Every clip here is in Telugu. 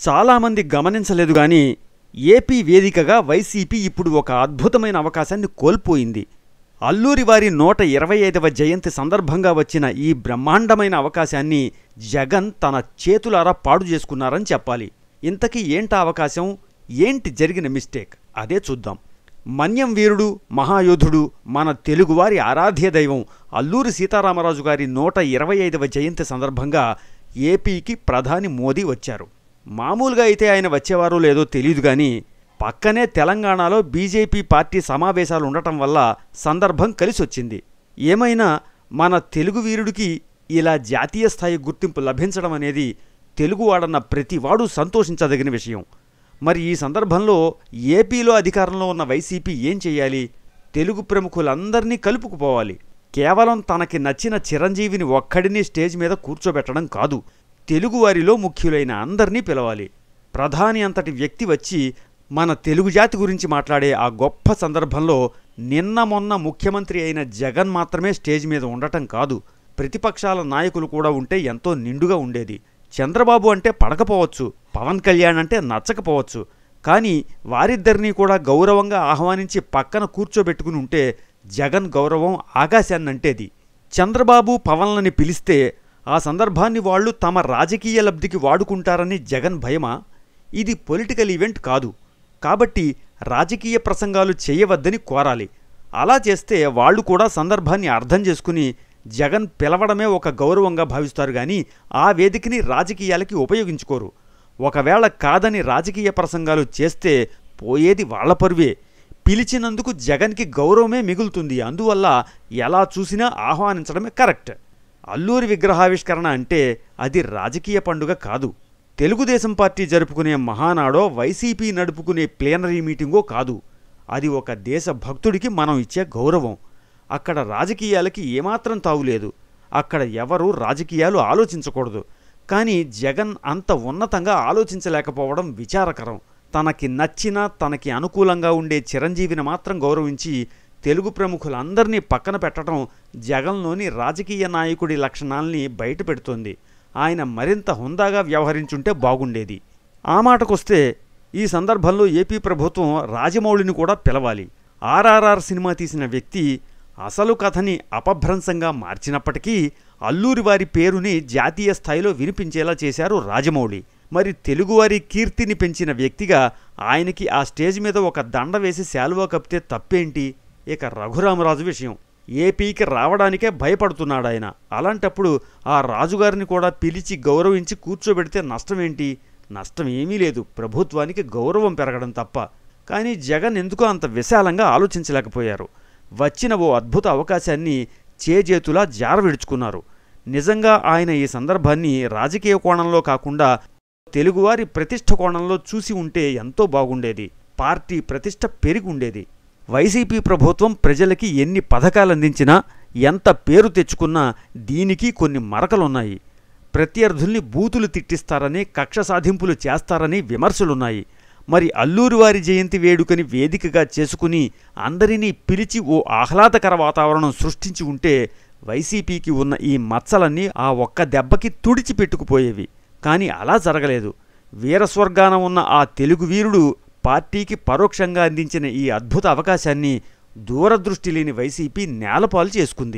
చాలామంది గమనించలేదు గాని ఏపీ వేదికగా వైసీపీ ఇప్పుడు ఒక అద్భుతమైన అవకాశాన్ని కోల్పోయింది అల్లూరి వారి నూట ఇరవై ఐదవ జయంతి సందర్భంగా వచ్చిన ఈ బ్రహ్మాండమైన అవకాశాన్ని జగన్ తన చేతులారా పాడు చేసుకున్నారని చెప్పాలి ఇంతకీ ఏంటా అవకాశం ఏంటి జరిగిన మిస్టేక్ అదే చూద్దాం మన్యం వీరుడు మహాయోధుడు మన తెలుగువారి ఆరాధ్య దైవం అల్లూరి సీతారామరాజు గారి నూట ఇరవై ఐదవ జయంతి సందర్భంగా ఏపీకి ప్రధాని మోదీ వచ్చారు మామూలుగా అయితే ఆయన వచ్చేవారో లేదో తెలియదు కానీ పక్కనే తెలంగాణలో బీజేపీ పార్టీ సమావేశాలు ఉండటం వల్ల సందర్భం కలిసొచ్చింది ఏమైనా మన తెలుగు వీరుడికి ఇలా జాతీయ స్థాయి గుర్తింపు లభించడం అనేది తెలుగువాడన్న ప్రతివాడు సంతోషించదగిన విషయం మరి ఈ సందర్భంలో ఏపీలో అధికారంలో ఉన్న వైసీపీ ఏం చేయాలి తెలుగు ప్రముఖులందరినీ కలుపుకుపోవాలి కేవలం తనకి నచ్చిన చిరంజీవిని ఒక్కడిని స్టేజ్ మీద కూర్చోబెట్టడం కాదు తెలుగువారిలో ముఖ్యులైన అందరినీ పిలవాలి ప్రధాని అంతటి వ్యక్తి వచ్చి మన తెలుగు జాతి గురించి మాట్లాడే ఆ గొప్ప సందర్భంలో నిన్న మొన్న ముఖ్యమంత్రి అయిన జగన్ మాత్రమే స్టేజ్ మీద ఉండటం కాదు ప్రతిపక్షాల నాయకులు కూడా ఉంటే ఎంతో నిండుగా ఉండేది చంద్రబాబు అంటే పడకపోవచ్చు పవన్ కళ్యాణ్ అంటే నచ్చకపోవచ్చు కానీ వారిద్దరినీ కూడా గౌరవంగా ఆహ్వానించి పక్కన కూర్చోబెట్టుకుని ఉంటే జగన్ గౌరవం ఆకాశాన్నంటేది చంద్రబాబు పవన్లని పిలిస్తే ఆ సందర్భాన్ని వాళ్ళు తమ రాజకీయ లబ్ధికి వాడుకుంటారని జగన్ భయమా ఇది పొలిటికల్ ఈవెంట్ కాదు కాబట్టి రాజకీయ ప్రసంగాలు చేయవద్దని కోరాలి అలా చేస్తే వాళ్ళు కూడా సందర్భాన్ని అర్థం చేసుకుని జగన్ పిలవడమే ఒక గౌరవంగా భావిస్తారు కానీ ఆ వేదికని రాజకీయాలకి ఉపయోగించుకోరు ఒకవేళ కాదని రాజకీయ ప్రసంగాలు చేస్తే పోయేది వాళ్ళ పరువే పిలిచినందుకు జగన్కి గౌరవమే మిగులుతుంది అందువల్ల ఎలా చూసినా ఆహ్వానించడమే కరెక్ట్ అల్లూరి విగ్రహావిష్కరణ అంటే అది రాజకీయ పండుగ కాదు తెలుగుదేశం పార్టీ జరుపుకునే మహానాడో వైసీపీ నడుపుకునే ప్లేనరీ మీటింగో కాదు అది ఒక దేశ భక్తుడికి మనం ఇచ్చే గౌరవం అక్కడ రాజకీయాలకి ఏమాత్రం తావులేదు అక్కడ ఎవరు రాజకీయాలు ఆలోచించకూడదు కానీ జగన్ అంత ఉన్నతంగా ఆలోచించలేకపోవడం విచారకరం తనకి నచ్చిన తనకి అనుకూలంగా ఉండే చిరంజీవిని మాత్రం గౌరవించి తెలుగు ప్రముఖులందరినీ పక్కన పెట్టడం జగన్లోని రాజకీయ నాయకుడి లక్షణాల్ని బయటపెడుతోంది ఆయన మరింత హుందాగా వ్యవహరించుంటే బాగుండేది ఆ మాటకొస్తే ఈ సందర్భంలో ఏపీ ప్రభుత్వం రాజమౌళిని కూడా పిలవాలి ఆర్ఆర్ఆర్ సినిమా తీసిన వ్యక్తి అసలు కథని అపభ్రంశంగా మార్చినప్పటికీ అల్లూరి వారి పేరుని జాతీయ స్థాయిలో వినిపించేలా చేశారు రాజమౌళి మరి తెలుగువారి కీర్తిని పెంచిన వ్యక్తిగా ఆయనకి ఆ స్టేజ్ మీద ఒక దండ వేసి శాలువా కప్పితే తప్పేంటి ఇక రఘురామరాజు విషయం ఏపీకి రావడానికే భయపడుతున్నాడు ఆయన అలాంటప్పుడు ఆ రాజుగారిని కూడా పిలిచి గౌరవించి కూర్చోబెడితే నష్టమేంటి నష్టం ఏమీ లేదు ప్రభుత్వానికి గౌరవం పెరగడం తప్ప కానీ జగన్ ఎందుకో అంత విశాలంగా ఆలోచించలేకపోయారు వచ్చిన ఓ అద్భుత అవకాశాన్ని చేజేతులా జారవిడుచుకున్నారు నిజంగా ఆయన ఈ సందర్భాన్ని రాజకీయ కోణంలో కాకుండా తెలుగువారి ప్రతిష్ట కోణంలో చూసి ఉంటే ఎంతో బాగుండేది పార్టీ ప్రతిష్ట పెరిగి ఉండేది వైసీపీ ప్రభుత్వం ప్రజలకి ఎన్ని పథకాలు అందించినా ఎంత పేరు తెచ్చుకున్నా దీనికి కొన్ని మరకలున్నాయి ప్రత్యర్థుల్ని బూతులు తిట్టిస్తారని కక్ష సాధింపులు చేస్తారని విమర్శలున్నాయి మరి అల్లూరి వారి జయంతి వేడుకని వేదికగా చేసుకుని అందరినీ పిలిచి ఓ ఆహ్లాదకర వాతావరణం సృష్టించి ఉంటే వైసీపీకి ఉన్న ఈ మచ్చలన్నీ ఆ ఒక్క దెబ్బకి తుడిచిపెట్టుకుపోయేవి కానీ అలా జరగలేదు వీరస్వర్గాన ఉన్న ఆ తెలుగు వీరుడు పార్టీకి పరోక్షంగా అందించిన ఈ అద్భుత అవకాశాన్ని దూరదృష్టి లేని వైసీపీ నేలపాలు చేసుకుంది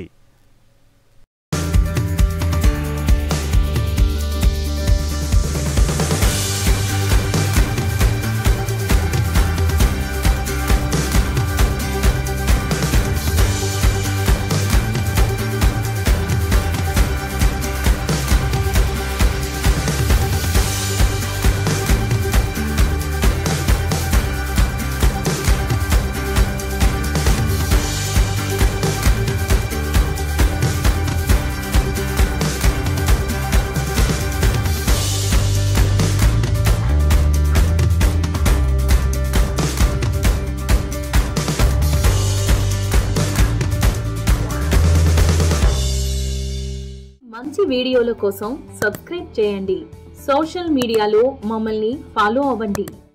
మంచి వీడియోల కోసం సబ్స్క్రైబ్ చేయండి సోషల్ మీడియాలో మమ్మల్ని ఫాలో అవ్వండి